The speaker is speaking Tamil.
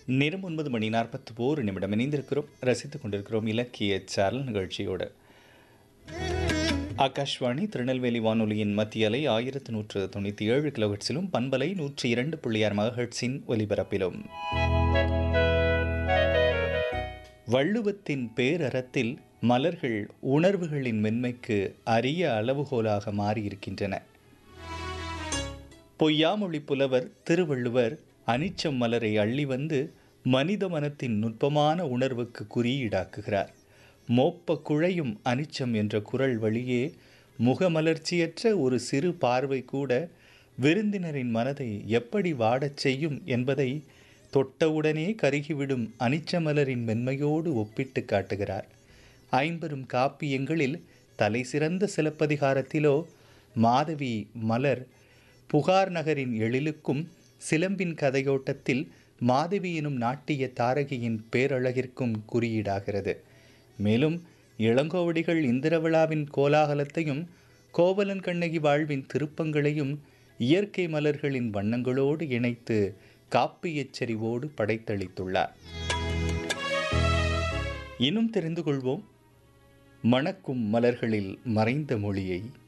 நேரம் ஒன்பது மணி நாற்பத்தி ஓரு நிமிடம் இணைந்திருக்கிறோம் ரசித்துக் கொண்டிருக்கிறோம் இலக்கிய சாரல் நிகழ்ச்சியோடு ஆகாஷ்வாணி திருநெல்வேலி வானொலியின் மத்திய அலை ஆயிரத்து நூற்று தொண்ணூற்றி ஏழு கிலோஹெட்ஸிலும் பண்பலை நூற்றி இரண்டு புள்ளி ஆறு மகஹெட்ஸின் ஒலிபரப்பிலும் வள்ளுவத்தின் பேரறத்தில் மலர்கள் உணர்வுகளின் மென்மைக்கு அரிய அளவுகோலாக மாறியிருக்கின்றன பொய்யாமொழி புலவர் திருவள்ளுவர் அனிச்சம் மலரை அள்ளி வந்து மனித மனத்தின் நுட்பமான உணர்வுக்கு குறியீடாக்குகிறார் மோப்ப குழையும் அனிச்சம் என்ற குரல் வழியே முகமலர்ச்சியற்ற ஒரு சிறு பார்வை கூட விருந்தினரின் மனதை எப்படி வாடச் செய்யும் என்பதை தொட்டவுடனே கருகிவிடும் அனிச்சமலரின் மென்மையோடு ஒப்பிட்டு காட்டுகிறார் ஐம்பெரும் காப்பியங்களில் தலை சிறந்த சிலப்பதிகாரத்திலோ மாதவி மலர் புகார் நகரின் எழிலுக்கும் சிலம்பின் கதையோட்டத்தில் மாதவி எனும் நாட்டிய தாரகியின் பேரழகிற்கும் குறியீடாகிறது மேலும் இளங்கோவடிகள் இந்திர விழாவின் கோலாகலத்தையும் கோவலன் கண்ணகி வாழ்வின் திருப்பங்களையும் இயற்கை மலர்களின் வண்ணங்களோடு இணைத்து காப்பியச் செறிவோடு படைத்தளித்துள்ளார் இன்னும் தெரிந்து கொள்வோம் மணக்கும் மலர்களில் மறைந்த மொழியை